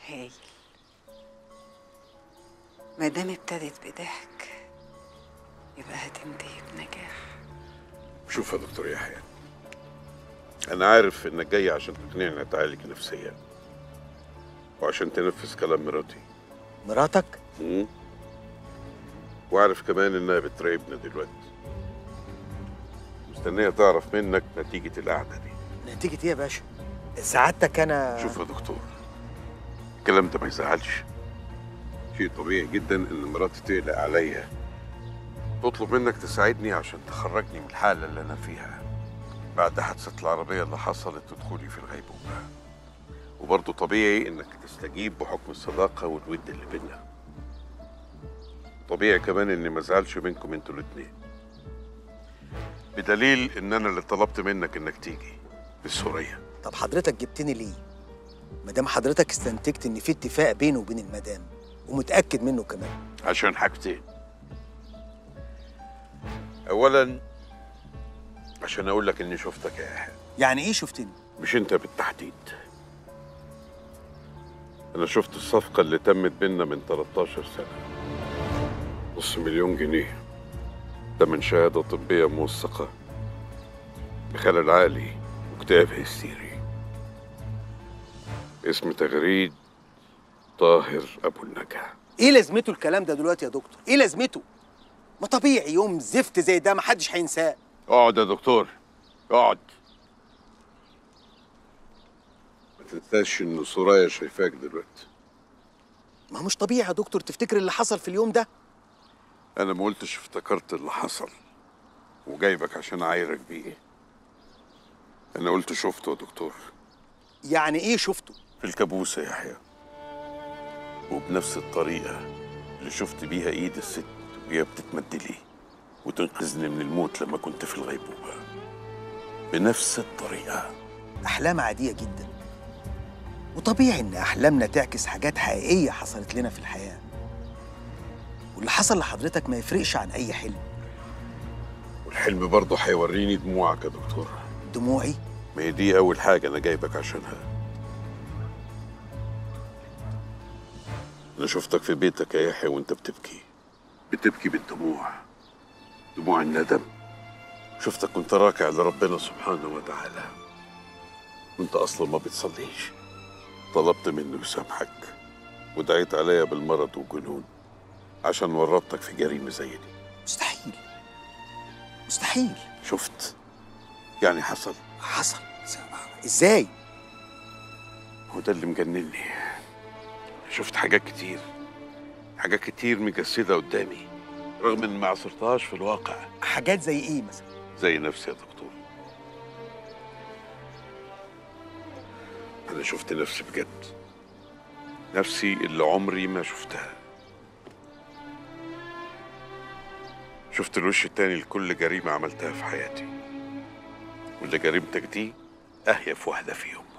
هايل ما دام ابتدت بضحك يبقى هتنتهي بنجاح شوف يا دكتور يحيى انا عارف انك جاي عشان تقنعني اتعالج نفسيا وعشان تنفذ كلام مراتي مراتك مم. وعارف كمان انها بتراقبنا دلوقتي مستنيه تعرف منك نتيجه القعده دي نتيجة ايه يا باشا سعادتك انا شوف يا دكتور الكلام ده ما يزعلش شيء طبيعي جدا ان مراتي تقلق عليا تطلب منك تساعدني عشان تخرجني من الحاله اللي انا فيها بعد حادثه العربيه اللي حصلت ودخولي في الغيبوبه وبرضه طبيعي انك تستجيب بحكم الصداقه والود اللي بينا طبيعي كمان اني ما ازعلش منكم انتوا الاتنين بدليل ان انا اللي طلبت منك انك تيجي بالسوريه طب حضرتك جبتني ليه ما دام حضرتك استنتجت ان في اتفاق بينه وبين المدام ومتاكد منه كمان عشان حاجتين اولا عشان اقول لك اني شفتك يا يحيى يعني ايه شفتني مش انت بالتحديد انا شفت الصفقة اللي تمت بينا من 13 سنة نص مليون جنيه ده من شهادة طبية موثقة بخلل عقلي واكتئاب هستيري اسم تغريد طاهر ابو النجا ايه لازمته الكلام ده دلوقتي يا دكتور ايه لازمته ما طبيعي يوم زفت زي ده محدش هينساه اقعد يا دكتور اقعد ما تنساش ان سرايا شايفاك دلوقتي ما هو مش طبيعي يا دكتور تفتكر اللي حصل في اليوم ده انا ما قلتش افتكرت اللي حصل وجايبك عشان اعايرك بيه انا قلت شفته يا دكتور يعني ايه شفته في الكابوس يا يحيى وبنفس الطريقة اللي شفت بيها ايد الست وهي بتتمد لي وتنقذني من الموت لما كنت في الغيبوبة بنفس الطريقة احلام عاديه جدا وطبيعي ان احلامنا تعكس حاجات حقيقيه حصلت لنا في الحياه واللي حصل لحضرتك ما يفرقش عن اي حلم والحلم برضه هيوريني دموعك يا دكتور دموعي ما هي دي أول حاجة أنا جايبك عشانها أنا شفتك في بيتك يا يحيى وأنت بتبكي بتبكي بالدموع دموع الندم شفتك كنت راكع لربنا سبحانه وتعالى وأنت أصلا ما بتصليش طلبت منه يسامحك ودعيت عليا بالمرض والجنون عشان ورطتك في جريمة زي دي مستحيل مستحيل شفت يعني حصل حصل ازاي هو ده اللي مجنني شفت حاجات كتير حاجات كتير مجسدة قدامي رغم ان ما عصرتهاش في الواقع حاجات زي ايه مثلا زي نفسي يا دكتور انا شفت نفسي بجد نفسي اللي عمري ما شفتها شفت الوش التاني لكل جريمة عملتها في حياتي واللي جريمتك دي أهيف واحدة فيهم